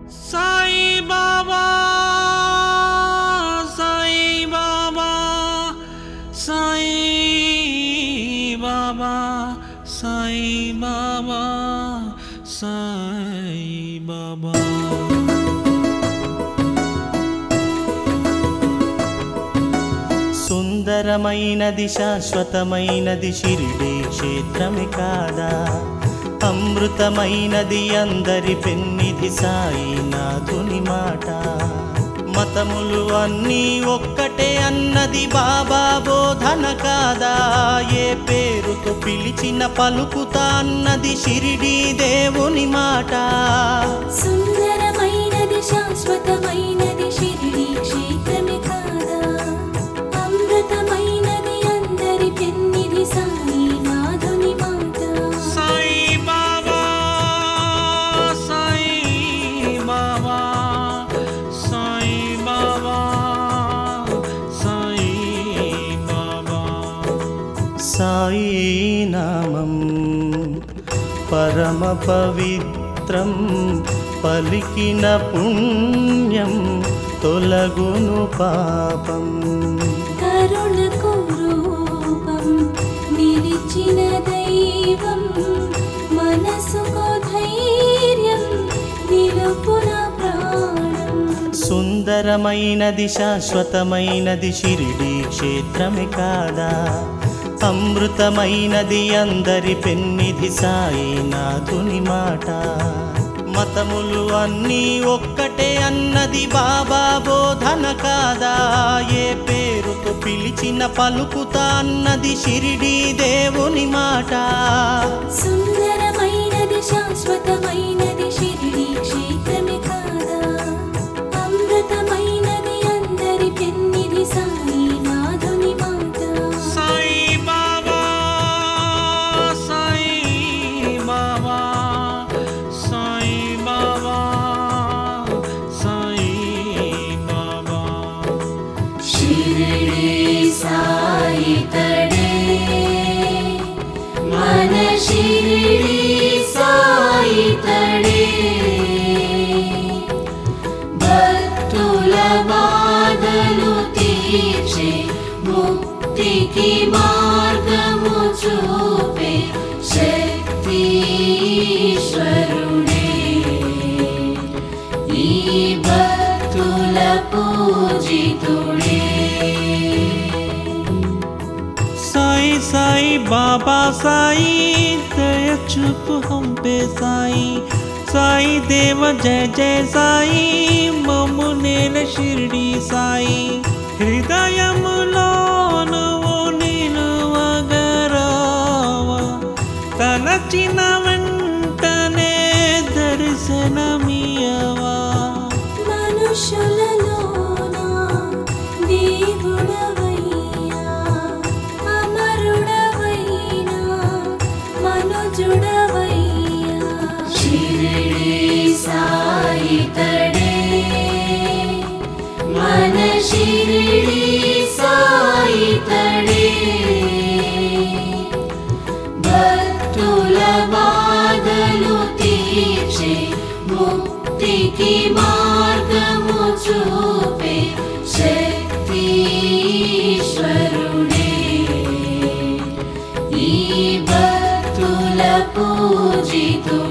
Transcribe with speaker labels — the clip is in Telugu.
Speaker 1: సాయి బాబా సాయి బాబా సాయి బాబా సాయి బాబా సాయి బాబా
Speaker 2: సుందరమైనది శాశ్వతమైనది షిరిడి క్షేత్రమే కాదా అమృతమైనది అందరి పెన్నిధి సాయినాథుని మాట మతములు అన్నీ ఒక్కటే అన్నది బాబా బోధన కాదా ఏ పేరుతో పిలిచిన పలుకుతా అన్నది షిరిడి దేవుని మాట
Speaker 3: సుందరమైనది శాశ్వతమైనది షిరిడి క్షేత్రమే కాదా అమృతమైనది అందరి పెన్నిది సాయి నాథుని మాట
Speaker 1: సాయి బాబా సాయి బాబా సాయి బాబా సాయి బాబా
Speaker 2: సాయి నామం పరమ పవిత్రం పలికిన పుణ్యం తొలగును పాపం
Speaker 3: కరుణకు రూపం నిలిచిన దైవం మనసుకు ధైర్యం నిలుపున ప్రాణం
Speaker 2: సుందరమైనది శాశ్వతమైనది షిరిడి క్షేత్రమే కాదా అమృతమైనది అందరి పెన్నిధి సాయినాథుని మాట మతములు అన్నీ ఒక్కటే అన్నది బాబా బోధన కాదా ఏ పేరుతో పిలిచిన పలుకుతా అన్నది షిరిడి దేవుని మాట
Speaker 3: సుందరమైనది శాశ్వతమైనది షిరిడి క్షేత్రమే కాదా అమృతమైనది అందరి పెన్నిది సాయి నాథుని మాట
Speaker 1: సాయి బాబా సాయి బాబా సాయి బాబా సాయి బాబా
Speaker 3: షిరిడి సాయి తడే మన షిరిడి సాయి తడే భక్తుల బాధలు తీర్చే ముక్తికి మార్గము చూపే శక్తి ఈశ్వరుడే ఈ భక్తుల పూజితుడే
Speaker 1: సాయి సాయి బాబా సాయి దయ చూపు हम पे సాయి సాయి దేవ జయ జయ సాయి మమ్ము నేల షిరిడి సాయి హృదయములో నువ్వు నిలువగరావా తలచిన వెంటనే దర్శనమియవా
Speaker 3: మనుషులలోన దేవుడవయ్యా అమరుడవైనా మనుజుడవయ్యా షిరిడి సాయి తడే మన షిరిడి సాయి తడే భక్తుల బాధలు తీర్చే ముక్తికి మార్గము చూపే శక్తి ఈశ్వరుడే ఈ భక్తుల పూజితుడే